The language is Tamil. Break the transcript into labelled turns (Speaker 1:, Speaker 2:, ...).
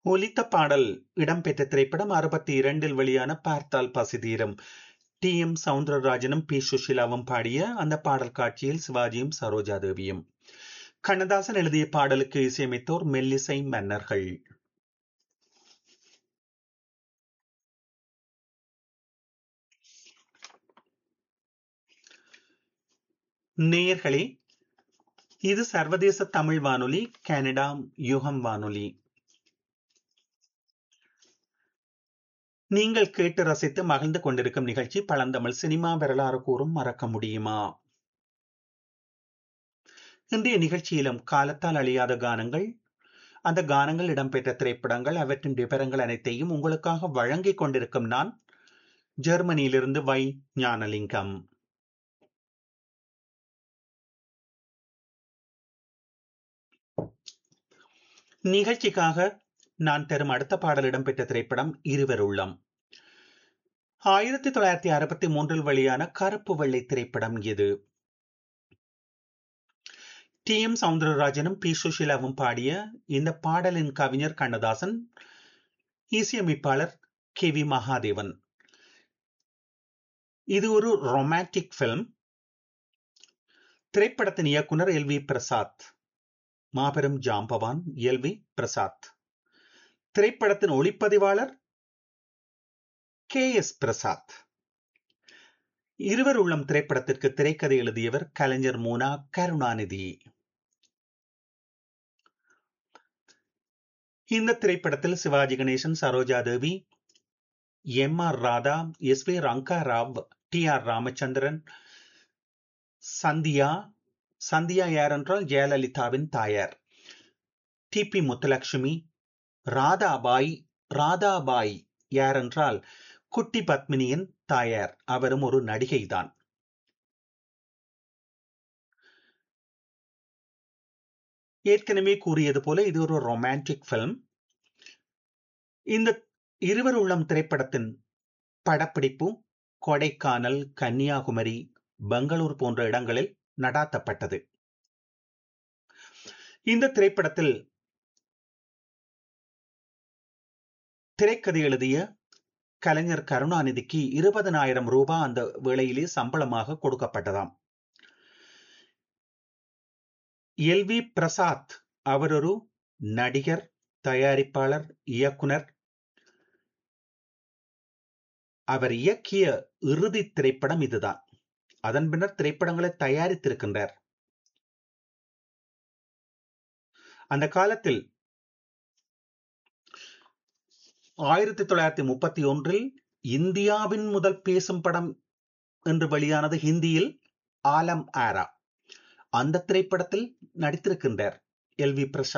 Speaker 1: ஒலித்த பாடல் இடம்பெற்ற திரைப்படம் அறுபத்தி இரண்டில் வெளியான பார்த்தால் பசி தீரும் டி எம் சவுந்தரராஜனும் பி சுஷிலாவும் பாடிய அந்த பாடல் காட்சியில் சிவாஜியும் சரோஜா தேவியும் கண்ணதாசன் எழுதிய பாடலுக்கு இசையமைத்தோர் மெல்லிசை மன்னர்கள் நேயர்களே இது சர்வதேச தமிழ் வானொலி கனடா யுகம் வானொலி நீங்கள் கேட்டு ரசித்து மகிழ்ந்து கொண்டிருக்கும் நிகழ்ச்சி பழந்தமிழ் சினிமா வரலாறு கூறும் மறக்க முடியுமா இன்றைய நிகழ்ச்சியிலும் காலத்தால் அழியாத கானங்கள் அந்த கானங்கள் இடம்பெற்ற திரைப்படங்கள் அவற்றின் விவரங்கள் அனைத்தையும் உங்களுக்காக வழங்கிக் கொண்டிருக்கும் நான் ஜெர்மனியிலிருந்து வை ஞானலிங்கம் நிகழ்ச்சிக்காக நான் தரும் அடுத்த பாடல் இடம்பெற்ற திரைப்படம் இருவர் உள்ளம் ஆயிரத்தி தொள்ளாயிரத்தி அறுபத்தி மூன்றில் வெளியான கருப்பு வெள்ளை திரைப்படம் இது டி எம் சவுந்தரராஜனும் பி சுஷிலாவும் பாடிய இந்த பாடலின் கவிஞர் கண்ணதாசன் இசையமைப்பாளர் கே வி மகாதேவன் இது ஒரு ரொமான்டிக் பிலிம் திரைப்படத்தின் இயக்குனர் எல் வி பிரசாத் மாபெரும் ஜாம்பவான் எல் வி பிரசாத் திரைப்படத்தின் ஒளிப்பதிவாளர் கே எஸ் பிரசாத் இருவர் உள்ளம் திரைப்படத்திற்கு திரைக்கதை எழுதியவர் கலைஞர் மூனா கருணாநிதி இந்த திரைப்படத்தில் Sivaji Ganesan Saroja Devi M R Radha S V Ranga Rao T R Ramachandran Sandhya Sandhya யார் என்றால் ஜெயலலிதாவின் தாயார் டி பி முத்துலட்சுமி ராதாபாய் ராதாபாய் யார் என்றால் குட்டி பத்மினியின் தாயார் அவரும் ஒரு நடிகைதான் ஏற்கனவே கூறியது போல இது ஒரு ரொமான்டிக் பிலிம் இந்த இருவர் உள்ளம் திரைப்படத்தின் படப்பிடிப்பு கொடைக்கானல் கன்னியாகுமரி பெங்களூர் போன்ற இடங்களில் நடாத்தப்பட்டது இந்த திரைப்படத்தில் திரைக்கதை எழுதிய கலைஞர் கருணாநிதிக்கு இருபதனாயிரம் ரூபாய் அந்த வேளையிலே சம்பளமாக கொடுக்கப்பட்டதாம் எல் வி பிரசாத் அவர் ஒரு நடிகர் தயாரிப்பாளர் இயக்குனர் அவர் இயக்கிய இறுதி திரைப்படம் இதுதான் அதன் பின்னர் திரைப்படங்களை தயாரித்திருக்கின்றார் அந்த காலத்தில் ஆயிரத்தி தொள்ளாயிரத்தி முப்பத்தி ஒன்றில் இந்தியாவின் முதல் பேசும் படம் என்று வெளியானது ஹிந்தியில் ஆலம் ஆரா அந்த திரைப்படத்தில் நடித்திருக்கின்றார் எல் வி பிரசாத்